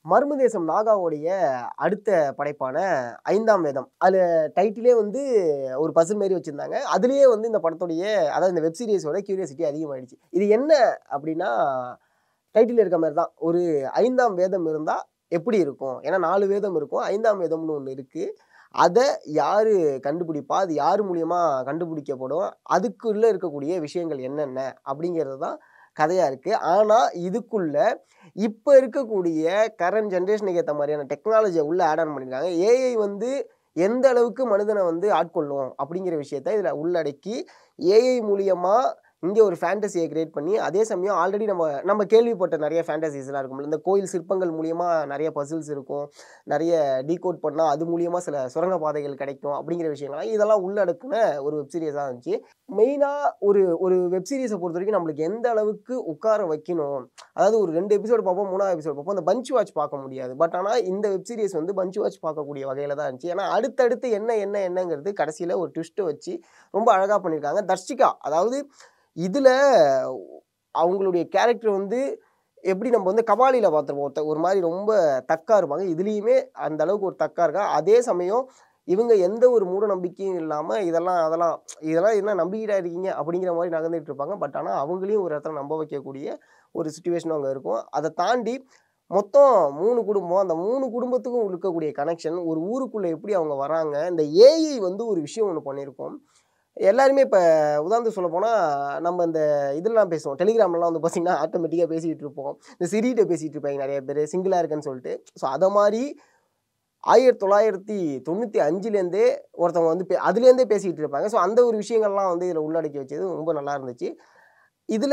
மர்மதேசம் நாகாவுடைய அடுத்த படைப்பான ஐந்தாம் வேதம் அதில் டைட்டிலே வந்து ஒரு பசில் மாரி வச்சுருந்தாங்க அதுலேயே வந்து இந்த படத்துடைய அதாவது இந்த வெப் சீரிஸோட கியூரியாசிட்டி அதிகமாயிடுச்சு இது என்ன அப்படின்னா டைட்டில் இருக்க மாதிரி தான் ஒரு ஐந்தாம் வேதம் இருந்தால் எப்படி இருக்கும் ஏன்னா நாலு வேதம் இருக்கும் ஐந்தாம் வேதம்னு ஒன்று இருக்குது அதை யார் கண்டுபிடிப்பா அது யார் மூலியமாக கண்டுபிடிக்கப்படும் அதுக்குள்ளே இருக்கக்கூடிய விஷயங்கள் என்னென்ன அப்படிங்கிறது தான் கதையாக இருக்குது ஆனால் இதுக்குள்ள இப்போ இருக்கக்கூடிய கரண்ட் ஜென்ரேஷனுக்கு ஏற்ற மாதிரியான டெக்னாலஜியை உள்ளே ஆட் ஆன் பண்ணியிருக்காங்க ஏஐ வந்து எந்த அளவுக்கு மனிதனை வந்து ஆட்கொள்ளும் அப்படிங்கிற விஷயத்த இதில் உள்ளடக்கி ஏஐ மூலியமாக இங்கே ஒரு ஃபேண்டசியை கிரியேட் பண்ணி அதே சமயம் ஆல்ரெடி நம்ம நம்ம கேள்விப்பட்ட நிறைய ஃபேண்டசிஸ்லாம் இருக்கும்ல இந்த கோயில் சிற்பங்கள் மூலியமாக நிறைய பசில்ஸ் இருக்கும் நிறைய டீகோட் பண்ணால் அது மூலியமாக சில சுரங்க பாதைகள் கிடைக்கும் அப்படிங்கிற விஷயங்கள்லாம் இதெல்லாம் உள்ளடக்குன ஒரு வெப் சீரிஸாக இருந்துச்சு மெயினாக ஒரு ஒரு வெப் சீரிஸை பொறுத்த வரைக்கும் நம்மளுக்கு எந்த அளவுக்கு உட்கார வைக்கணும் அதாவது ஒரு ரெண்டு எபிசோடு பார்ப்போம் மூணாவது எபிசோடு பார்ப்போம் அந்த பஞ்ச் வாட்ச் பார்க்க முடியாது பட் ஆனால் இந்த வெப் சீரிஸ் வந்து பஞ்ச் வாட்ச் பார்க்கக்கூடிய வகையில் தான் இருந்துச்சு ஏன்னா அடுத்தடுத்து என்ன என்ன என்னங்கிறது கடைசியில் ஒரு ட்விஸ்ட்டை வச்சு ரொம்ப அழகாக பண்ணியிருக்காங்க தர்ஷிகா அதாவது இதில் அவங்களுடைய கேரக்டர் வந்து எப்படி நம்ம வந்து கபாலியில் பார்த்துருப்போம் ஒருத்த ஒரு மாதிரி ரொம்ப தக்கா இருப்பாங்க இதுலேயுமே அந்த அளவுக்கு ஒரு தக்கா இருக்கா அதே சமயம் இவங்க எந்த ஒரு மூட நம்பிக்கையும் இல்லாமல் இதெல்லாம் அதெல்லாம் இதெல்லாம் என்ன நம்பிக்கிட்டா இருக்கீங்க அப்படிங்கிற மாதிரி நகர்ந்துட்டு இருப்பாங்க பட் ஆனால் அவங்களையும் ஒரு இடத்துல நம்ப வைக்கக்கூடிய ஒரு சுச்சுவேஷனும் அங்கே இருக்கும் அதை தாண்டி மொத்தம் மூணு குடும்பம் அந்த மூணு குடும்பத்துக்கும் இருக்கக்கூடிய கனெக்ஷன் ஒரு ஊருக்குள்ளே எப்படி அவங்க வராங்க இந்த ஏஐ வந்து ஒரு விஷயம் ஒன்று பண்ணியிருக்கோம் எல்லாருமே இப்போ உதாரணத்துக்கு சொல்ல போனால் நம்ம இந்த இதெல்லாம் பேசுவோம் டெலிகிராம்லாம் வந்து பார்த்திங்கன்னா ஆட்டோமேட்டிக்காக பேசிகிட்டு இருப்போம் இந்த சிரிகிட்ட பேசிகிட்டு இருப்பாங்க நிறைய பேர் சிங்கிளாக இருக்குன்னு சொல்லிட்டு ஸோ அதை மாதிரி ஆயிரத்தி தொள்ளாயிரத்தி தொண்ணூற்றி அஞ்சுலேருந்தே ஒருத்தவங்க வந்து பே அதுலேருந்தே பேசிகிட்டு இருப்பாங்க ஸோ அந்த ஒரு விஷயங்கள்லாம் வந்து இதில் உள்ளடக்கி வச்சது ரொம்ப நல்லா இருந்துச்சு இதில்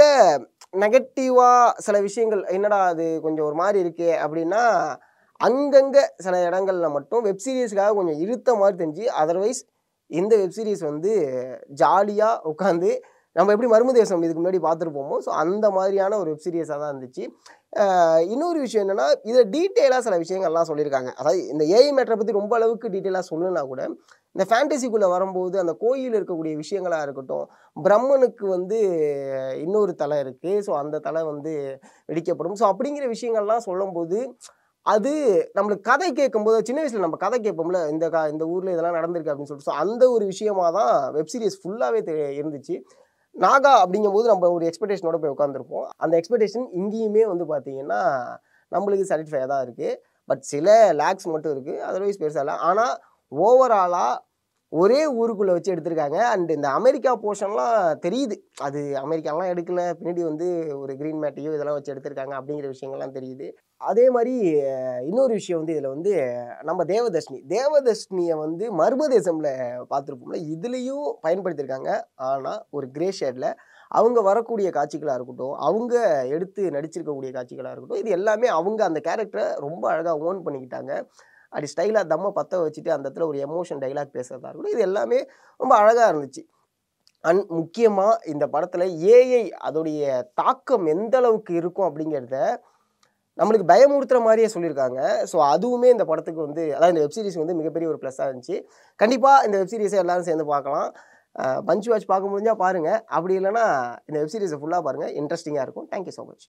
நெகட்டிவாக சில விஷயங்கள் என்னடா அது கொஞ்சம் ஒரு மாதிரி இருக்கே அப்படின்னா அங்கங்கே சில இடங்கள்ல மட்டும் வெப் சீரிஸ்க்காக கொஞ்சம் இழுத்த மாதிரி தெரிஞ்சு அதர்வைஸ் இந்த வெப் சீரிஸ் வந்து ஜாலியாக உட்காந்து நம்ம எப்படி மர்மதேசம் இதுக்கு முன்னாடி பார்த்துருப்போமோ ஸோ அந்த மாதிரியான ஒரு வெப் சீரிஸாக தான் இருந்துச்சு ஆஹ் இன்னொரு விஷயம் என்னென்னா இதில் டீட்டெயிலாக சில விஷயங்கள்லாம் சொல்லியிருக்காங்க அதாவது இந்த ஏஐ மேட்டரை பற்றி ரொம்ப அளவுக்கு டீட்டெயிலாக சொல்லணும்னா கூட இந்த ஃபேண்டசிக்குள்ளே வரும்போது அந்த கோயில் இருக்கக்கூடிய விஷயங்களாக இருக்கட்டும் பிரம்மனுக்கு வந்து இன்னொரு தலை இருக்குது ஸோ அந்த தலை வந்து வெடிக்கப்படும் ஸோ அப்படிங்கிற விஷயங்கள்லாம் சொல்லும்போது அது நம்மளுக்கு கதை கேட்கும்போது சின்ன வயசில் நம்ம கதை கேட்போம்ல இந்த கா இந்த ஊரில் இதெல்லாம் நடந்திருக்கு அப்படின்னு சொல்லிட்டு ஸோ அந்த ஒரு விஷயமா தான் வெப் சீரிஸ் ஃபுல்லாகவே இருந்துச்சு நாகா அப்படிங்கும்போது நம்ம ஒரு எக்ஸ்பெக்டேஷனோட போய் உட்காந்துருப்போம் அந்த எக்ஸ்பெக்டேஷன் இங்கேயுமே வந்து பார்த்தீங்கன்னா நம்மளுக்கு சாட்டிஸ்ஃபையாக தான் இருக்குது பட் சில லேக்ஸ் மட்டும் இருக்குது அதர்வைஸ் பெருசாக இல்லை ஆனால் ஓவராலாக ஒரே ஊருக்குள்ளே வச்சு எடுத்திருக்காங்க அண்ட் இந்த அமெரிக்கா போர்ஷன்லாம் தெரியுது அது அமெரிக்காலாம் எடுக்கல பின்னாடி வந்து ஒரு க்ரீன் மேட்டையோ இதெல்லாம் வச்சு எடுத்திருக்காங்க அப்படிங்கிற விஷயங்கள்லாம் தெரியுது அதே மாதிரி அஹ், இன்னொரு விஷயம் வந்து இதில் வந்து நம்ம தேவதர்ஷினி தேவதர்ஷினியை வந்து மர்மதேசமில் பார்த்துருப்போம்ல இதுலேயும் பயன்படுத்தியிருக்காங்க ஆனால் ஒரு கிரே ஷேடில் அவங்க வரக்கூடிய காட்சிகளாக இருக்கட்டும் அவங்க எடுத்து நடிச்சிருக்கக்கூடிய காட்சிகளாக இருக்கட்டும் இது எல்லாமே அவங்க அந்த கேரக்டரை ரொம்ப அழகாக ஓன் பண்ணிக்கிட்டாங்க அப்படி ஸ்டைலாக தம்மை பற்ற வச்சுட்டு அந்த இடத்துல ஒரு எமோஷன் டைலாக் பேசுறதா இருக்கட்டும் இது எல்லாமே ரொம்ப அழகாக இருந்துச்சு அண்ட் முக்கியமாக இந்த படத்தில் ஏஐ அதோடைய தாக்கம் எந்த அளவுக்கு இருக்கும் அப்படிங்கிறத நம்மளுக்கு பயமுறுத்துற மாதிரியே சொல்லியிருக்காங்க ஸோ அதுவுமே இந்த படத்துக்கு வந்து அதாவது இந்த வெப் சீரிஸ் வந்து மிகப்பெரிய ஒரு ப்ளஸ்ஸாக இருந்துச்சு கண்டிப்பாக இந்த வெப் சீரிஸை எல்லாரும் சேர்ந்து பார்க்கலாம் பஞ்ச் வாட்ச் பார்க்க முடிஞ்சால் பாருங்கள் அப்படி இல்லைன்னா இந்த வெப் சீரிஸை ஃபுல்லாக பாருங்கள் இன்ட்ரெஸ்டிங்காக இருக்கும் தேங்க்யூ ஸோ மச்